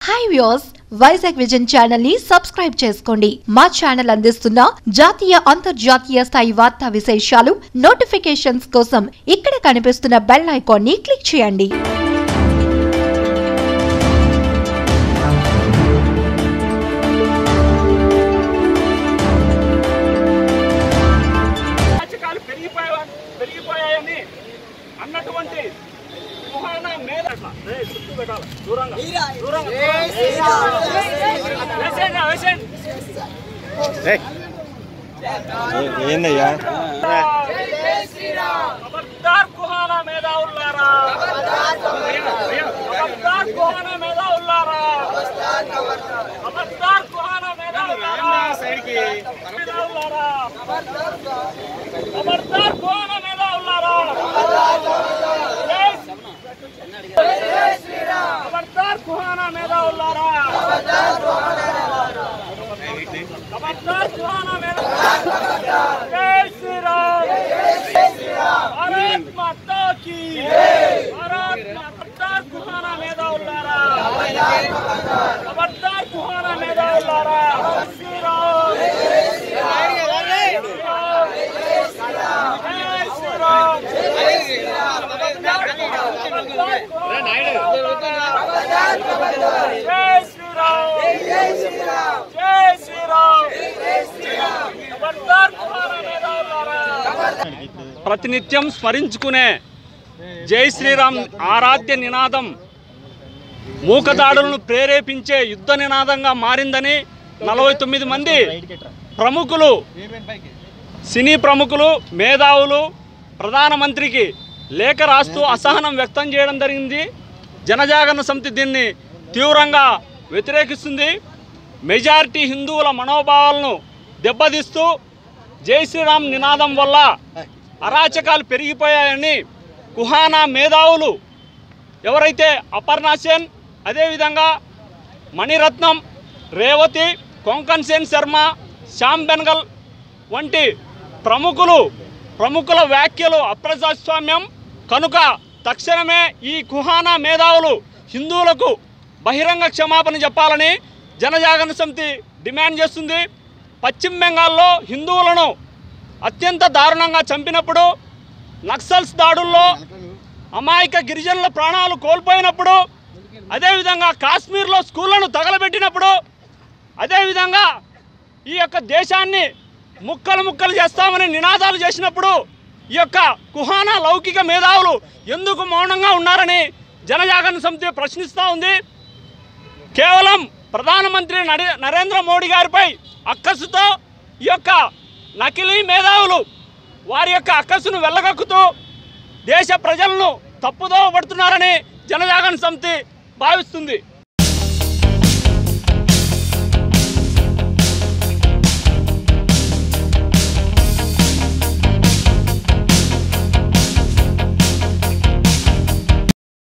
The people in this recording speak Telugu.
Hi views Vizag vision channel ని సబ్స్క్రైబ్ చేసుకోండి మా ఛానల్ అందిస్తున్న జాతీయ అంతర్జాతీయ స్థాయి వార్తా విశేషాలు నోటిఫికేషన్స్ కోసం ఇక్కడ కనిపిస్తున్న బెల్ ఐకాన్ ని క్లిక్ చేయండి అరాచకాలు పెరిగిపోయా పెరిగిపోయాయని అన్నటువంటి కుహాన మీద అట్లా. రేయ్, చుట్టూ పెట్టాలి. దూరంగా. దూరంగా. వేసేయండి, వేసేయండి. ఏందయ్యా ఖబర్దార్ కుహాన మేధావులారా ఖబర్దార్ కుహాన మేధావులారా ఖబర్దార్ కుహాన మేధావులారా మేధావులారా ఖబర్దార్ కుహాన మేధావులారా ఖబర్దార్ కుహాన మేధావులారా ఖబర్దార్ కుహాన మేధావులారా జై శ్రీరామ్ భారత్ మాతా కీ భారత్ మాతా కుహానా మేధావులారా ఖబర్దార్ కుహానా మేధావులారా శ్రీరామ్ జై శ్రీరామ్ జై శ్రీరామ్ జై శ్రీరామ్ జై శ్రీరామ్ జై శ్రీరామ్ ఖబర్దార్ కుహానా మేధావులారా ప్రతినిత్యం స్మరించుకునే జై శ్రీరామ్ ఆరాధ్య నినాదం మూకదాడులను ప్రేరేపించే యుద్ధ నినాదంగా మారిందని నలభై తొమ్మిది మంది ప్రముఖులు సినీ ప్రముఖులు మేధావులు ప్రధానమంత్రికి లేఖ రాస్తూ అసహనం వ్యక్తం చేయడం జరిగింది జనజాగరణ సమితి దీన్ని తీవ్రంగా వ్యతిరేకిస్తుంది మెజారిటీ హిందువుల మనోభావాలను దెబ్బతీస్తూ జై శ్రీరామ్ నినాదం వల్ల అరాచకాలు పెరిగిపోయాయని కుహానా మేధావులు ఎవరైతే అపర్ణ సేన్ అదేవిధంగా మణిరత్నం రేవతి కొంకన్ సేన్ శర్మ శ్యామ్ బెనగల్ వంటి ప్రముఖులు ప్రముఖుల వ్యాఖ్యలు అప్రజాస్వామ్యం కనుక తక్షణమే ఈ కుహానా మేధావులు హిందువులకు బహిరంగ క్షమాపణ చెప్పాలని జనజాగరణ సమితి డిమాండ్ చేస్తుంది పశ్చిమ బెంగాల్లో హిందువులను అత్యంత దారుణంగా చంపినప్పుడు నక్సల్స్ దాడుల్లో అమాయక గిరిజనుల ప్రాణాలు కోల్పోయినప్పుడు అదేవిధంగా కాశ్మీర్లో స్కూళ్లను తగలబెట్టినప్పుడు అదేవిధంగా ఈ యొక్క దేశాన్ని ముక్కలు ముక్కలు చేస్తామని నినాదాలు చేసినప్పుడు ఈ యొక్క కుహానా లౌకిక మేధావులు ఎందుకు మౌనంగా ఉన్నారని జనజాగరణ సమితి ప్రశ్నిస్తూ ఉంది కేవలం ప్రధానమంత్రి నరే- నరేంద్ర మోడీ గారిపై అక్కసుతో ఈ యొక్క నకిలీ మేధావులు వారి యొక్క అక్కసును వెళ్ళగక్కుతూ దేశ ప్రజలను తప్పుదోవ పడుతున్నారని జనజాగరణ సమితి భావిస్తుంది